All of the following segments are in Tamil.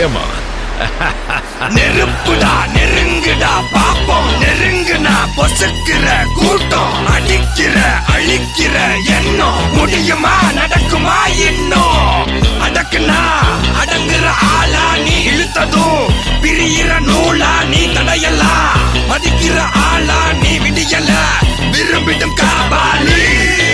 ஏமா நெருப்புடா நெருங்குடா பாப்போம் நெருங்குனா பொசுக்கிற கூட்டம் அடிக்கிற அழிக்கிற எண்ணம் முடியுமா நடக்குமா இன்னும் அடக்குனா அடங்குற ஆளா நீ இழுத்ததும் பிரியிற நூலா நீ தடையலாம் மதிக்கிற ஆளா நீ விடியல விரும்பிடும் காபாலி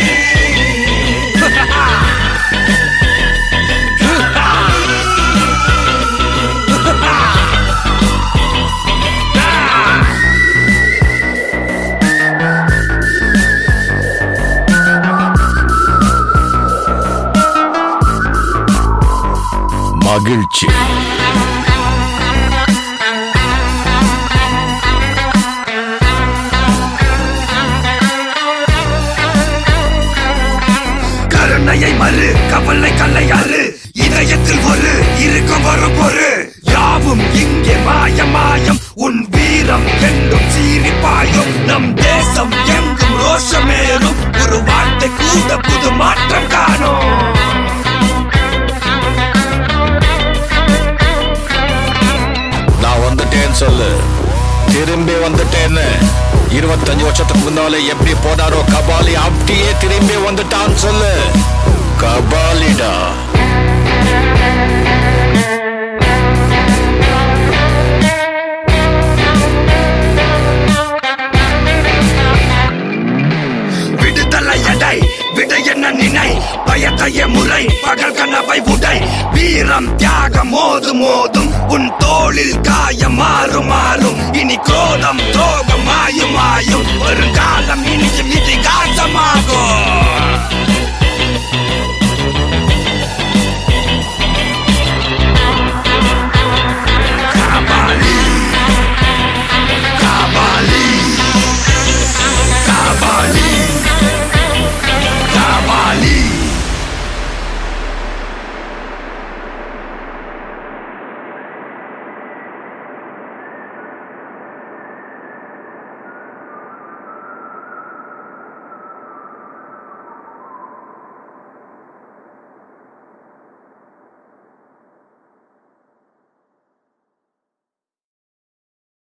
மகிழ்ச்சி கருணையை மறு கவலை கல்லையாறு இதயத்தில் ஒரு இருக்கும் வரும் பொறு யாவும் இங்கே மாயம் மாயம் உன் வீரம் என்றும் சீறி பாயும் நம் தேசம் எங்கும் ரோஷமேறும் ஒரு வார்த்தை கூட புது மாற்றம் காணும் நான் வந்துட்டேன்னு சொல்லு திரும்பி வந்துட்டேன்னு இருபத்தஞ்சு வருஷத்துக்கு முன்னால எப்படி போனாரோ கபாலி அப்படியே திரும்பி வந்துட்டான்னு சொல்லு கபாலிடா விடுதலை எடை விடை என்ன நினை பயத்தைய முறை பகல் கனவை உடை வீரம் தியாகம் மோது மோதும் உன் தோளில் காயம் மாறும் மாறும் இனி குரோதம் துரோகம் மாயும் மாயும் வருங்காலம் இனியும் இதிகாசமாகும்